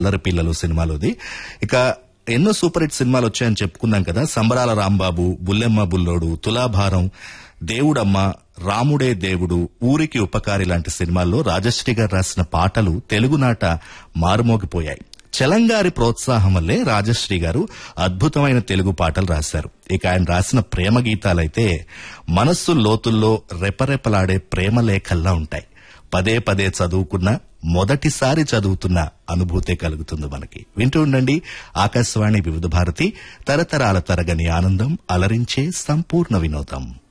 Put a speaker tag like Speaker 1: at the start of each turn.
Speaker 1: అల్లరి పిల్లలు సినిమాలోది ఇక ఎన్నో సూపర్ హిట్ సినిమాలు వచ్చాయని చెప్పుకున్నాం కదా సంబరాల రాంబాబు బుల్లెమ్మ బుల్లోడు తులాభారం దేవుడమ్మ రాముడే దేవుడు ఊరికి ఉపకారి లాంటి సినిమాల్లో రాజశ్రీ గారు రాసిన పాటలు తెలుగునాట మారుమోగిపోయాయి చలంగారి ప్రోత్సాహం వల్లే రాజశ్రీ గారు అద్భుతమైన తెలుగు పాటలు రాశారు ఇక ఆయన రాసిన ప్రేమ గీతాలైతే మనస్సు లోతుల్లో రెపరెపలాడే ప్రేమ లేఖల్లా ఉంటాయి పదే పదే చదువుకున్న మొదటిసారి చదువుతున్న అనుభూతే కలుగుతుంది మనకి వింటూ ఉండండి ఆకాశవాణి వివిధ భారతి తరతరాల తరగని ఆనందం అలరించే సంపూర్ణ వినోదం